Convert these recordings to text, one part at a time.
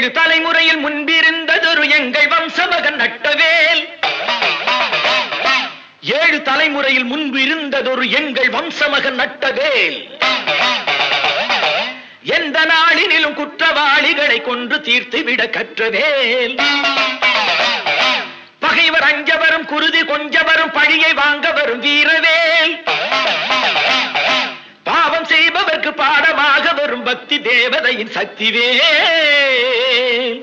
ஏழு தலைமுறையில் முன்பிருந்ததொரு எங்கள் வம்சமகன் நட்டவேல் ஏழு தலைமுறையில் முன்பு இருந்ததொரு எங்கள் வம்சமகன் நட்டவேல் எந்த நாளினிலும் குற்றவாளிகளை கொன்று தீர்த்து விட கற்றவேல் பகைவர் அஞ்ச வரும் குருதி கொஞ்ச வரும் பழியை வாங்க வரும் வீரவேல் பாவம் செய்பவர்க்கு பாடமாக வரும் பக்தி தேவதையின் சக்திவேல்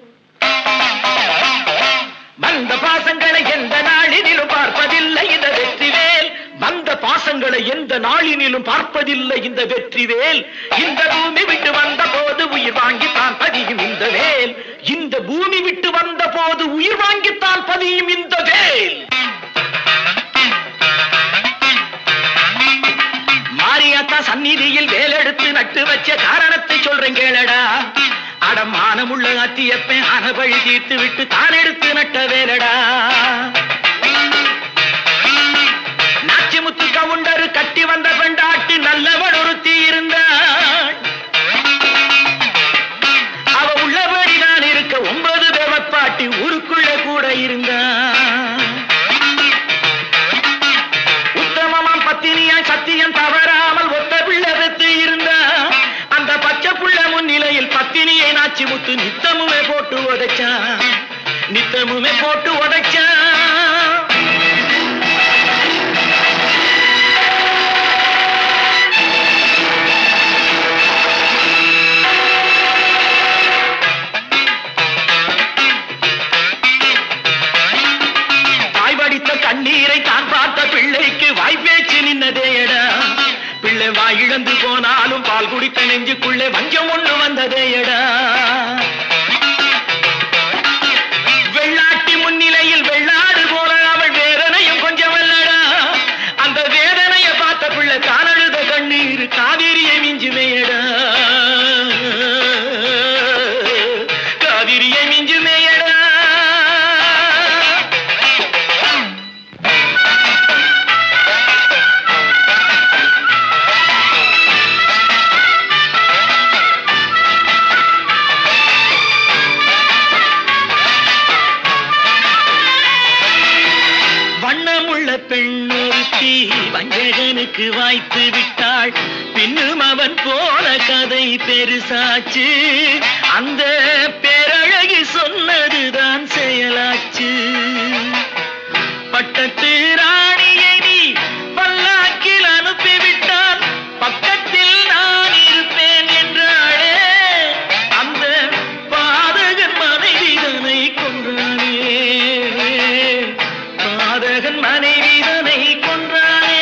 மந்த பாசங்களை எந்த நாளினிலும் பார்ப்பதில்லை இந்த வெற்றிவேல் மந்த பாசங்களை எந்த நாளினிலும் பார்ப்பதில்லை இந்த வெற்றிவேல் இந்த பூமி விட்டு வந்த போது உயிர் வாங்கித்தான் பதியும் இந்த வேல் இந்த பூமி விட்டு வந்த போது உயிர் வாங்கித்தான் பதியும் இந்த வேல் மாரியாத்தா சந்நிதியில் வேலெடுத்து நட்டு வச்ச காரணத்தை சொல்றேன் கேளடா அடமானமுள்ள அத்தியப்பை அனபழி தீர்த்து விட்டு தான் எடுத்து நட்ட வேலடா நாச்சிமுத்து கவுண்டரு கட்டி வந்த பெண்டாட்டி நல்லவள் ஒருத்தி இருந்தாள் அவ உள்ளபடி நான் இருக்க ஒன்பது தேவப்பாட்டி ஊருக்குள்ள கூட இருந்தான் உத்தமமாம் பத்தினியாய் சத்தியம் தவறாமல் ஒத்த பிள்ளை பெத்து இருந்தா அந்த பச்சை புள்ள முன்னிலையில் பத்தினியை நாச்சி முத்து நித்தமுமே போட்டு உதைச்சான் நித்தமுமே போட்டு உதைச்சான் தாய் வடித்த கண்ணீரை தான் பார்த்த பிள்ளைக்கு வாய்ப்பேச்சு நின்னதேயடா பிள்ளை வாய் இழந்து போனாலும் பால் குடித்த நெஞ்சுக்குள்ளே வஞ்சம் ஒண்ணு வந்ததேயடா வெள்ளாட்டி முன்னிலையில் வெள்ளாடு போல அவள் வேதனையும் கொஞ்சம் அல்லடா அந்த வேதனைய பார்த்த பிள்ளை தான் அழுத கண்ணீர் காவிரியை மிஞ்சுமேயடா காவிரியை மிஞ்சுமேயடா வண்ணமுள்ள பெண்ணொருத்தி வஞ்சகனுக்கு வாய்த்து விட்டாள் பின்னும் அவன் போன கதை பெருசாச்சு அந்த பேரழகி சொன்னதுதான் செயலாச்சு பட்டத்து ராணியை நீ பல்லாக்கில் அனுப்பிவிட்டால் பக்கத்தில் நான் இருப்பேன் என்றாளே அந்த பாதகன் மனைவிதனை கொன்றானே பாதகன் மனைவிதனை கொன்றானே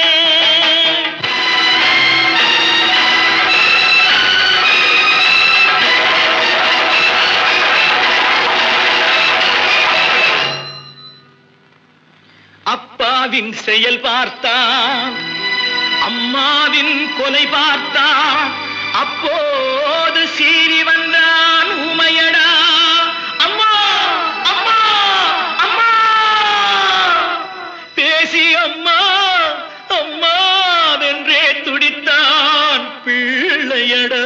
அப்பாவின் செயல் பார்த்தான் அம்மாவின் கொலை பார்த்தான் அப்போது சீறி வந்தான் ஊமையடா அம்மா அம்மா அம்மா பேசி அம்மா அம்மா வென்றே துடித்தான் பிள்ளையடா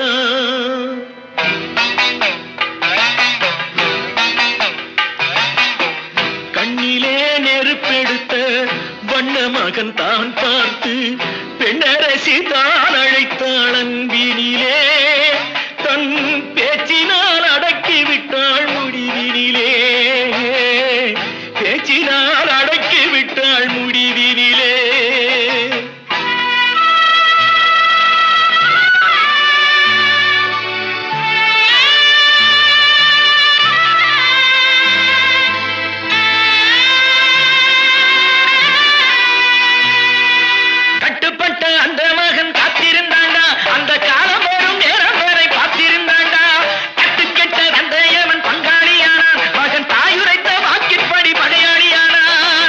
கண்ணிலே நெருப்பெடுத்த வண்ண மகன் தான் பார்த்து பெண்ணரசி தான் அழைத்தாள் அன்பினிலே தன் பேச்சினால் அடக்கி விட்டாள் முடிவினிலே பேச்சினால் அடக்கி விட்டாள் முடிவினிலே கட்டுப்பட்ட அந்த மகன் காத்திருந்தாண்டா அந்த காலம் வரும் நேரம் வரை காத்திருந்தாண்டா கட்டுக்கெட்ட தந்தையவன் பங்காளியானான் மகன் தாயுரைத்த வாக்கிற்படி படையாளியானான்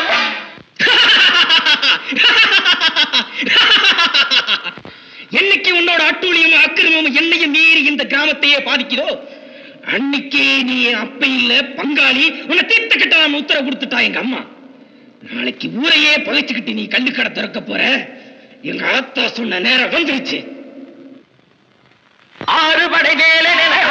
என்னைக்கு உன்னோட அட்டூழியமும் அக்கிரமமும் என்னையும் மீறி இந்த கிராமத்தையே பாதிக்குதோ அன்னைக்கே நீ அப்ப இல்ல பங்காளி உன்னை தீர்த்த கட்டலாம் உத்தரவு கொடுத்துட்டா எங்க அம்மா நாளைக்கு ஊரையே பகைச்சுக்கிட்டு நீ கள்ளுக்கடை திறக்க போற எங்க ஆத்தா சொன்ன நேரம் வந்துருச்சு ஆறு படை வேலன